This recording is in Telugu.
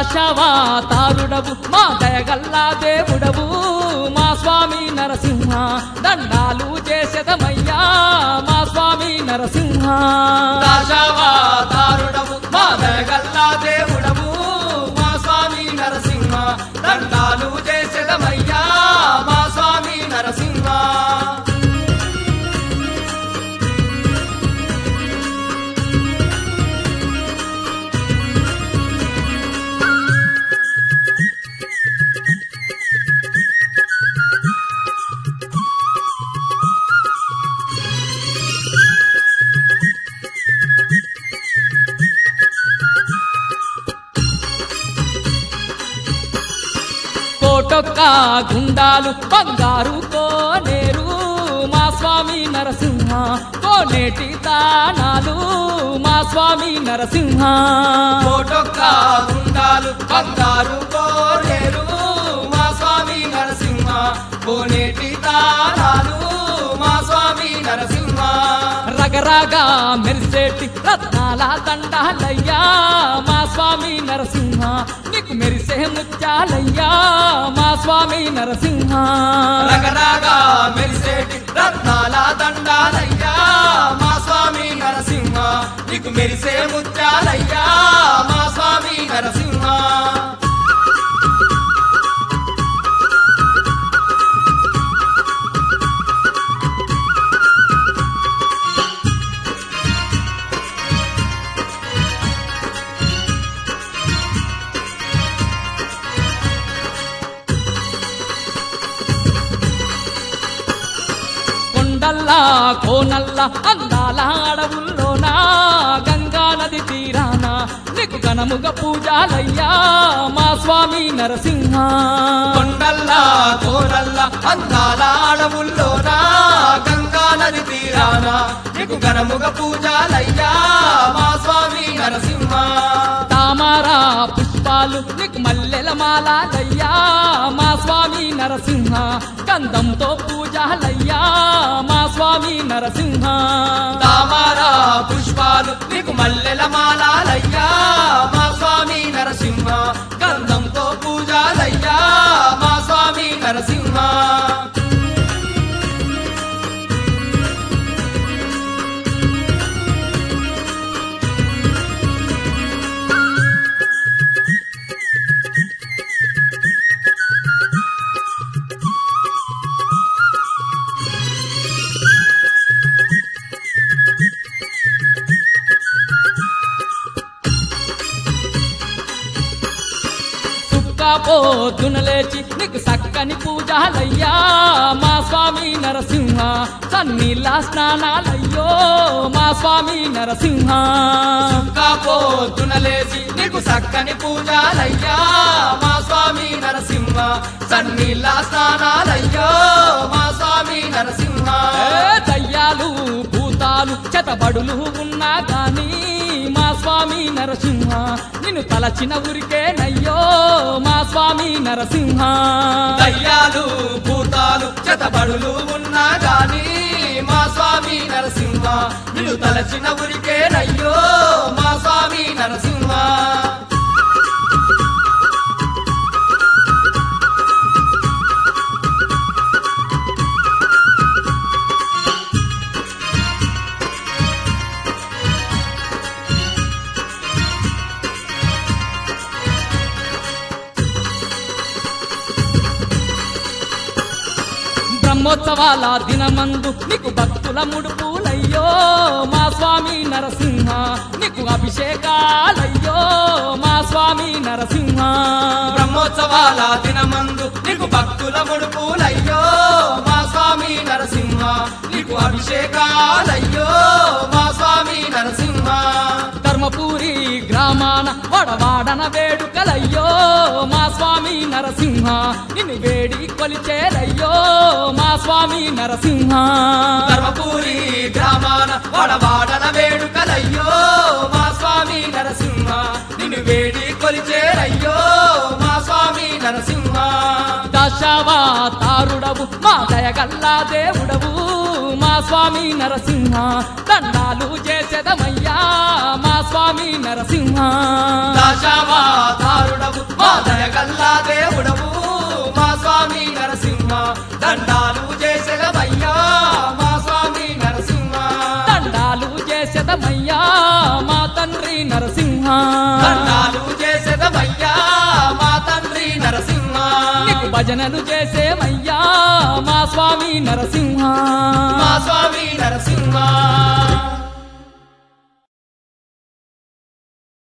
దశావతారుడవు మా దయగల్లా దేవుడవు మా స్వామి నరసింహ దండాలు చేసేదమయ్యా మా స్వామి నరసింహ దశావతారుడవు మా దయగల్లా దేవుడవు మా స్వామి నరసింహ దండాలు చేసేదమయ్యా మా స్వామి నరసింహ కోటొక్క గుండాలు బంగారు కోనేరు మా స్వామి నరసింహ కోనేటి తానాలు మా స్వామి నరసింహ కోటొక్క గుండాలు బంగారు కోనేరు మా స్వామి నరసింహ కోనేటి తాళాలు మా స్వామి నరసింహ రగరగా మెరిసేటి రత్నాల దండాలయ్యా మా స్వామి నరసింహ నీకు మెరిసే ముత్యాలయ్యా మా స్వామి నరసింహ రగరగా మెరిసేటి రత్నాల దండాలయ్యా మా స్వామి నరసింహ నీకు మెరిసే ముత్యాలయ్యా మా స్వామి నరసింహ కొండల్లా కోనల్లా అందాల అడవుల్లోన గంగా నది తీరాన నీకు ఘనముగ పూజాలయ్యా మా స్వామి నరసింహ కొండల్లా కోరల్లా అందాల అడవుల్లోనా గంగా నది తీరాన నీకు ఘనముగ పూజాలయ్యా మా స్వామి నరసింహ తామారా పుష్పాలు నీకు మల్లెల మాలాలయ్యా మా స్వామి నరసింహ గంధంతో పూజాలయ్యా మా స్వామి నరసింహ తామారా పుష్పాలు నీకు మల్లెల మాలాలయ్యా మా స్వామి నరసింహ గంధంతో పూజాలయ్యా మా స్వామి నరసింహ పొద్దున లేచి నీకు సక్కని పూజాలయ్యా మా స్వామి నరసింహ సన్నీళ్ళ స్నానాలయ్యో మా స్వామి నరసింహ పొద్దున లేచి నీకు చక్కని పూజాలయ్యా మా స్వామి నరసింహ సన్నీళ్ళ స్నానాలయ్యో మా స్వామి నరసింహ ఏ దయ్యాలు భూతాలు చెతబడులు ఉన్నా గాని మా స్వామి నరసింహ నిన్ను తలచిన ఊరికేనయ్యో మా స్వామి నరసింహ దయ్యాలు భూతాలు చెతబడులు ఉన్నా గాని మా స్వామి నరసింహ నిన్ను తలచిన ఊరికేనయ్యో మా స్వామి నరసింహ బ్రహ్మోత్సవాల దినమందు నీకు భక్తుల ముడుపులయ్యో మా స్వామి నరసింహ నీకు అభిషేకాలయ్యో మా స్వామి నరసింహ బ్రహ్మోత్సవాల దినమందు నీకు భక్తుల ముడుపులయ్యో మా స్వామి నరసింహ నీకు అభిషేకాలయ్యో మా స్వామి నరసింహ ధర్మపురి గ్రామాన వడవాడన వేడుకలయ్యో మా స్వామి నరసింహ నిన్ను వేడి కొలిచేరయ్యో మా స్వామి నరసింహ ధర్మపురి గ్రామాన వడవాడన వేడుకలయ్యో మా స్వామి నరసింహ నిన్ను వేడి కొలిచేరయ్యో మా స్వామి నరసింహ దశావతారుడవు తారుడవు మా దయగల్లా దేవుడవు మా స్వామి నరసింహ దండాలు చేసేదమయ్యా మా స్వామి నరసింహ దశావతారుడవు మా దయగల్లా దేవుడవు మా స్వామి నరసింహ దండాలు చేసగమయ్యా మా స్వామి నరసింహ దండాలు చేసేదమయ్యా మా తండ్రి నరసింహ దండాలు చేసగమయ్యా మా తండ్రి నరసింహ నీకు భజనలు చేసేమయ్యా మా స్వామి నరసింహ మా స్వామి నరసింహ